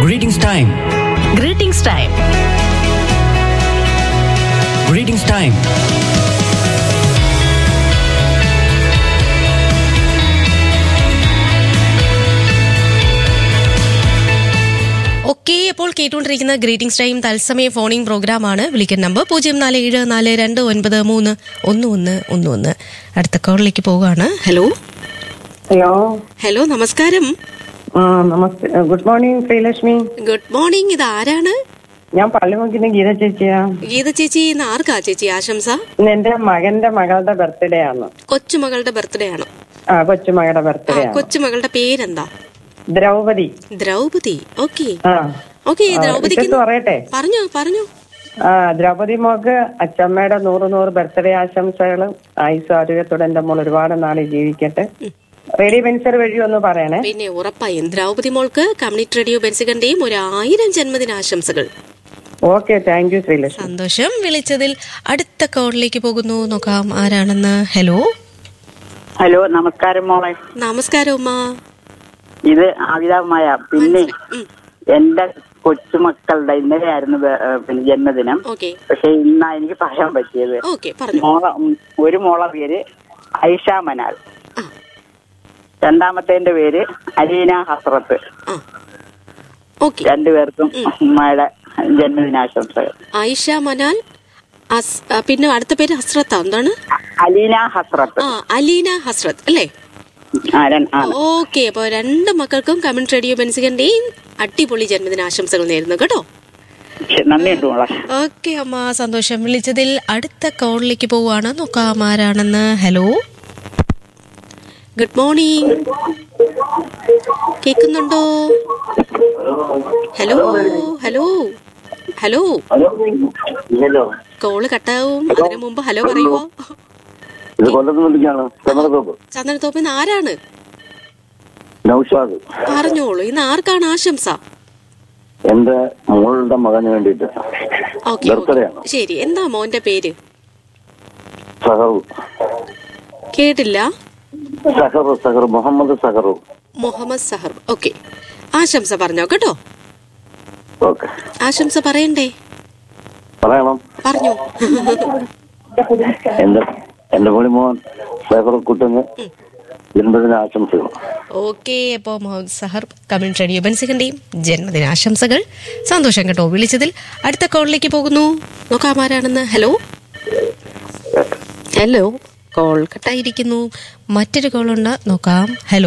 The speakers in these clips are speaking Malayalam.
Greetings time. Greetings time. Greetings time. Okay അപ്പോൾ കേട്ടുകൊണ്ടിരിക്കുന്ന ഗ്രീറ്റിംഗ്സ് ടൈം തത്സമയ ഫോണിംഗ് പ്രോഗ്രാമാണ് വിളിക്കുന്ന നമ്പർ പൂജ്യം നാല് ഏഴ് നാല് രണ്ട് ഒൻപത് മൂന്ന് ഒന്ന് ഒന്ന് ഒന്ന് ഒന്ന് അടുത്ത കോളിലേക്ക് പോവുകയാണ് ഹലോ ഹലോ ഹലോ നമസ്കാരം ആ നമസ്തേ good morning Sreelakshmi good morning ഇത് ആരാണ് ഞാൻ പള്ളിമുക്കിന്റെ ഗീത ചേച്ചിയാ ഗീത ചേച്ചി ഇന്ന് ആർക്കാ ചേച്ചി ആശംസ ഇന്ന് എന്റെ മകന്റെ മകളുടെ ബർത്ത്ഡേ ആണ് കൊച്ചുമകളുടെ ബർത്ത്ഡേ ആണോ ആ കൊച്ചുമകളുടെ ആ ബർത്ത്ഡേ ആണ് കൊച്ചുമകളുടെ പേരെന്താ ദ്രൗപതി ദ്രൗപതി ഓക്കെ ആ ഓക്കെ ആ, ദ്രൗപതിക്ക് ഇട്ടിട്ട് പറയട്ടെ പറഞ്ഞോ പറഞ്ഞോ ആ ദ്രൗപതി മോക്ക് അച്ചമ്മയുടെ നൂറ് നൂറ് ബർത്ത്ഡേ ആശംസകളും ആയുസ് ആരോഗ്യത്തോടെ എന്റെ മോൾ ഒരുപാട് നാളെ ജീവിക്കട്ടെ റേഡിയോ പെൻസർ വഴി ഒന്ന് പറയണേ പിന്നെ ഉറപ്പായും ദ്രൗപതി മോൾക്ക് കമ്മ്യൂണിറ്റി റേഡിയോ ബെൻസികന്റെയും ഒരു ആയിരം ജന്മദിനാശംസകൾ ഓക്കെ താങ്ക് യു ശ്രീലക്ഷ്മി സന്തോഷം വിളിച്ചതിൽ അടുത്ത കോളിലേക്ക് പോകുന്നു നോക്കാം ആരാണെന്ന് ഹലോ ഹലോ നമസ്കാരം മോളെ നമസ്കാരം ഉമ്മ ഇത് ആവിതാമായ പിന്നെ ഉം, എന്റെ കൊച്ചുമക്കളുടെ ഇന്നലെയായിരുന്നു ബ- ഏ, പിന്നെ ജന്മദിനം ഓക്കെ പക്ഷെ ഇന്നാ എനിക്ക് പറയാൻ പറ്റിയത് ഓക്കെ പറഞ്ഞു മോള ഉം, ഒരു മോളെ പേര് ഐഷ മനാൽ ആ രണ്ടാമത്തേന്റെ പേര് അലീന ഹസ്രത്ത് ആ ഓക്കെ രണ്ടുപേർക്കും ഉമ്മയുടെ ജന്മദിനാശംസകൾ ആയിഷ മനാൽ അസ്- ആ, പിന്നെ അടുത്ത പേര് ഹസ്രത്ത എന്താണ് അലീന ഹസ്രത്ത് ആ അലീന ഹസ്രത്ത് അല്ലേ ആ, രൺ- ആണ് ഓക്കെ അപ്പൊ രണ്ട് മക്കൾക്കും കമ്മ്യൂണിറ്റി റേഡിയോ ബെൻസികന്റെയും അടിപൊളി ജന്മദിനാശംസകൾ നേരുന്നു കേട്ടോ ശരി, നന്ദിയുണ്ട് മോളെ ഓക്കെ അമ്മ സന്തോഷം വിളിച്ചതിൽ അടുത്ത കോളിലേക്ക് പോവാണ് നോക്കാം ആരാണെന്ന് ഹലോ ഗുഡ് മോർണിംഗ് കേൾക്കുന്നുണ്ടോ ഹലോ ഹലോ ഹലോ ഇല്ലല്ലോ കോള് കട്ടാവും അതിനു മുമ്പ് ഹലോ പറയുവോ ഇത് കൊല്ലത്ത് വിളിക്കാണ് ചന്ദ്രതോപ്പ് ചന്ദനത്തോപ്പിൽ നിന്ന് ആരാണ് നൌഷാദ് പറഞ്ഞോളൂ ഇന്ന് ആർക്കാണ് ആശംസ എന്റെ മോളുടെ മകന് വേണ്ടിയിട്ട് ഓക്കെ ബർത്ത്ഡേ ആണ് ശരി എന്താ മോന്റെ പേര് സഹറു കേട്ടില്ല സഹറു സഹറു മുഹമ്മദ് സഹറു മുഹമ്മദ് സഹർ ഓക്കെ ആശംസ പറഞ്ഞോ കേട്ടോ ഓക്കെ ആശംസ പറയണ്ടേ പറയണം പറഞ്ഞോ എന്റെ എന്റെ പൊളിമോൻ സഹറു കുട്ടന് ജന്മദിന ആശംസകൾ ഓക്കെ അപ്പോ മുഹമ്മദ് സഹർ കമ്മ്യൂണിറ്റി റേഡിയോ ബൻസികന്റെയും ജന്മദിനാശംസകൾ സന്തോഷം കേട്ടോ വിളിച്ചതിൽ അടുത്ത കോളിലേക്ക് പോകുന്നു നോക്കാം ആരാണെന്ന് ഹലോ ഹലോ കോൾ കട്ടായിരിക്കുന്നു മറ്റൊരു കോൾ ഉണ്ട് നോക്കാം hello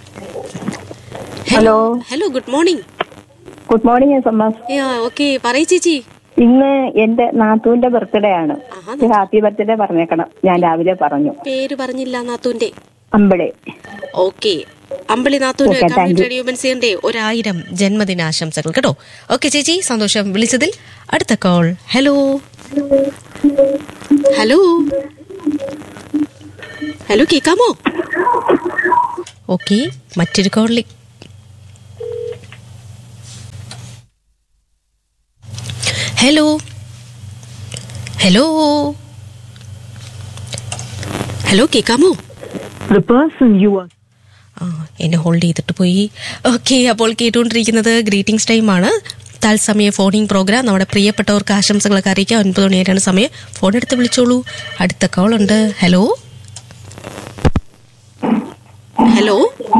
hello. Hello good morning good morning സമ്മാസ് ഓക്കെ പറയ് ചേച്ചി ഇന്ന് എന്റെ നാത്തൂന്റെ ബർത്ത്ഡേ ആണ് ആഹാ. ഹാപ്പി ബർത്ത്ഡേ പറഞ്ഞേക്കണം ഞാൻ രാവിലെ പറഞ്ഞു പേര് പറഞ്ഞില്ല നാത്തൂന്റെ അമ്പളെ ഓക്കെ അമ്പളി നാത്തൂന് Okay, thank community you. Radio ബൻസിന്റെ ഒരായിരം ജന്മദിനാശംസകൾ കേട്ടോ ഓക്കെ ചേച്ചി സന്തോഷം വിളിച്ചതിൽ അടുത്ത കോൾ ഹലോ ഹലോ ഹലോ കേക്കാമോ ഓക്കെ മറ്റൊരു കോളിലേക്ക് ഹലോ ഹലോ ഹലോ കേക്കാമോ ആ എന്നെ ഹോൾഡ് ചെയ്തിട്ട് പോയി ഓക്കെ അപ്പോൾ കേട്ടുകൊണ്ടിരിക്കുന്നത് ഗ്രീറ്റിംഗ്സ് ടൈം ആണ് തത്സമയ ഫോണിംഗ് പ്രോഗ്രാം നമ്മുടെ പ്രിയപ്പെട്ടവർക്ക് ആശംസകളൊക്കെ അറിയിക്കാം ഒൻപത് മണി വരെയാണ് സമയം ഫോൺ എടുത്ത് വിളിച്ചോളൂ അടുത്ത കോൾ ഉണ്ട് ഹലോ ഹലോ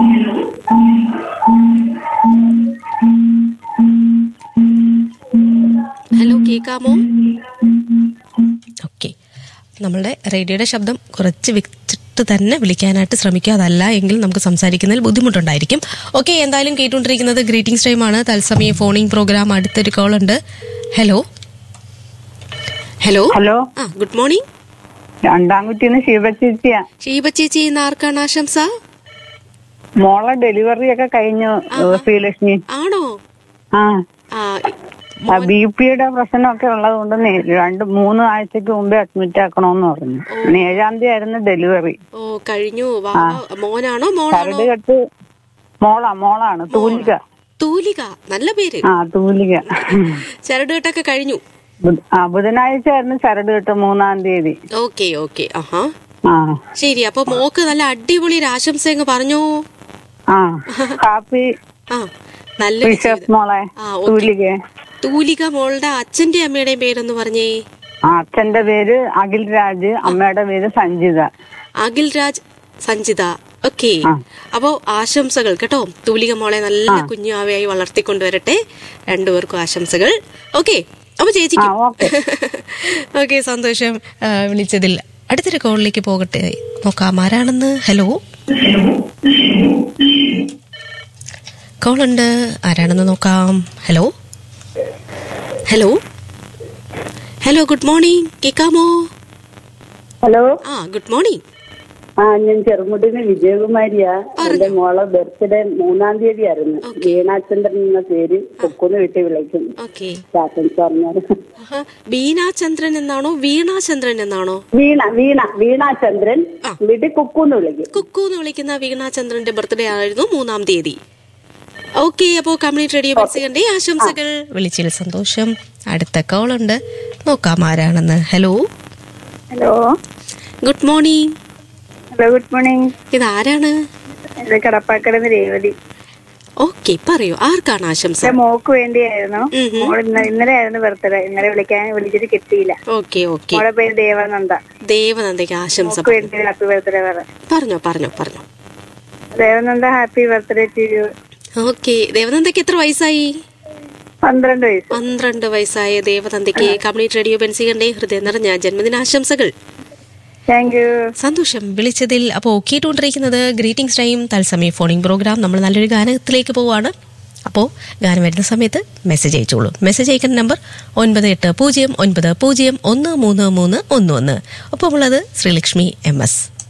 ഹലോ കേൾക്കാമോ ഓക്കെ നമ്മളുടെ റേഡിയോയുടെ ശബ്ദം കുറച്ച് വെച്ചിട്ട് തന്നെ വിളിക്കാനായിട്ട് ശ്രമിക്കുക അതല്ല എങ്കിൽ നമുക്ക് സംസാരിക്കുന്നതിൽ ബുദ്ധിമുട്ടുണ്ടായിരിക്കും ഓക്കെ എന്തായാലും കേട്ടുകൊണ്ടിരിക്കുന്നത് ഗ്രീറ്റിംഗ്സ് ടൈമാണ് തത്സമയ ഫോണിംഗ് പ്രോഗ്രാം അടുത്തൊരു കോൾ ഉണ്ട് ഹലോ ഹലോ ഹലോ ആ ഗുഡ് മോർണിംഗ് രണ്ടാം കുട്ടിന്ന് ശിവ ചേച്ചിയാ ഷീബ ചേച്ചി ഇന്ന് ആർക്കാണ് ആശംസ മോളെ ഡെലിവറി ഒക്കെ കഴിഞ്ഞു ശ്രീലക്ഷ്മി ആണോ ആ ആ ബി പിയുടെ പ്രശ്നമൊക്കെ ഉള്ളത് കൊണ്ട് നേ- രണ്ട് മൂന്ന് ആഴ്ചക്ക് മുമ്പേ അഡ്മിറ്റ് ആക്കണോന്ന് പറഞ്ഞു പിന്നെ ഏഴാം തീയതി ആയിരുന്നു ഡെലിവറി ഓ കഴിഞ്ഞു വാ മോനാണോ മോളാണോ കരട് കെട്ട് മോളാ മോളാണ് തൂലിക തൂലിക നല്ല പേര് ആ തൂലിക ചരടുകെട്ടൊക്കെ കഴിഞ്ഞു ബുധ- ആ ബുധനാഴ്ച ആയിരുന്നു ചരട് കെട്ട് മൂന്നാം തീയതി ഓക്കെ ഓക്കെ ആഹാ ആ ശരി അപ്പൊ മോക്ക് നല്ല അടിപൊളി ഒരു ആശംസ അങ്ങ് പറഞ്ഞോ ആ കാപ്പി ആ നല്ല വിശ്വാസ് മോളെ ആ, ഓക്കേ. തൂലിക തൂലിക മോളുടെ അച്ഛന്റെ അമ്മയുടെയും പേരൊന്ന് പറഞ്ഞേ ആ അച്ഛന്റെ പേര് അഖിൽ രാജ് അമ്മയുടെ പേര് സഞ്ജിത അഖിൽ രാജ് സഞ്ജിത ഓക്കെ ആ. അപ്പോ ആശംസകൾ കേട്ടോ തൂലിക മോളെ നല്ല കുഞ്ഞാവയായി വളർത്തിക്കൊണ്ടുവരട്ടെ രണ്ടുപേർക്കും ആശംസകൾ ഓക്കെ അപ്പൊ ചേച്ചിക്ക് ആ, ഓക്കേ. ഓക്കെ സന്തോഷം ആ, വിളിച്ചതിൽ അടുത്തൊരു കോളിലേക്ക് പോകട്ടെ നോക്കാം ആരാണെന്ന് ഹലോ കോളുണ്ട് ആരാണെന്ന് നോക്കാം hello hello hello good morning കേക്കാമോ ഹലോ ആ ഗുഡ് മോർണിംഗ് ആ ഞാൻ ചെറുമുടിന് വിജയകുമാരിയാ എന്റെ മോളെ ബർത്ത്ഡേ മൂന്നാം തീയതി ആയിരുന്നു വീണാചന്ദ്രൻ എന്ന പേര് കൊക്കുന്ന് വീട്ടിൽ വിളിക്കും ഓക്കെ ആശംസ പറഞ്ഞാൽ ബീനാചന്ദ്രൻ എന്നാണോ വീണാചന്ദ്രൻ എന്നാണോ വീണ വീണ വീണാചന്ദ്രൻ വീട്ടിൽ കുക്കൂന്ന് വിളിക്കും കുക്കു എന്ന് വിളിക്കുന്ന വീണാചന്ദ്രന്റെ ബർത്ത്ഡേ ആയിരുന്നു മൂന്നാം തീയതി ഓക്കെ അപ്പോ കമ്മ്യൂണിറ്റി റേഡിയോ ബസ്സിന്റെ ആശംസകൾ വിളിച്ചതിൽ സന്തോഷം അടുത്ത കോൾ ഉണ്ട് നോക്കാം ആരാണെന്ന് hello hello good morning hello good morning ഇത് ആരാണ് ഇത് കടപ്പാക്കടന്ന് രേവതി ഓക്കെ പറയൂ ആർക്കാണ് ആശംസ എന്റെ മോക്ക് വേണ്ടിയായിരുന്നു ഉം ഉം. മോള് ഇന്ന- ഇന്നലെ ആയിരുന്നു ബർത്ത്ഡേ ഇന്നലെ വിളിക്കാൻ വിളിച്ചിട്ട് കിട്ടിയില്ല ഓക്കെ ഓക്കെ മോളെ പേര് ദേവാനന്ദ ദേവനന്ദയ്ക്ക് ആശംസ മോക്ക് വേണ്ടി ഹാപ്പി ബർത്ത്ഡേ പറ പറഞ്ഞോ പറഞ്ഞോ പറഞ്ഞോ Devananda happy birthday to you okay ദേവനന്ദയ്ക്ക് എത്ര വയസ്സായി പന്ത്രണ്ട് വയസ്സ് പന്ത്രണ്ട് വയസ്സായ ദേവനന്ദയ്ക്ക് കമ്മ്യൂണിറ്റി റേഡിയോ ബെൻസികന്റെ ഹൃദയം നിറഞ്ഞ ജന്മദിനാശംസകൾ താങ്ക് യു സന്തോഷം വിളിച്ചതിൽ അപ്പോൾ കേട്ടുകൊണ്ടിരിക്കുന്നത് ഗ്രീറ്റിംഗ്സ് ടൈം തത്സമയ ഫോണിംഗ് പ്രോഗ്രാം നമ്മൾ നല്ലൊരു ഗാനത്തിലേക്ക് പോവാണ് അപ്പോൾ ഗാനം വരുന്ന സമയത്ത് മെസ്സേജ് അയച്ചോളൂ മെസ്സേജ് അയക്കുന്ന നമ്പർ ഒൻപത് എട്ട് പൂജ്യം ഒൻപത് പൂജ്യം ഒന്ന് മൂന്ന് മൂന്ന് ഒന്ന് ഒന്ന് ഒപ്പം ഉള്ളത് ശ്രീലക്ഷ്മി എം എസ്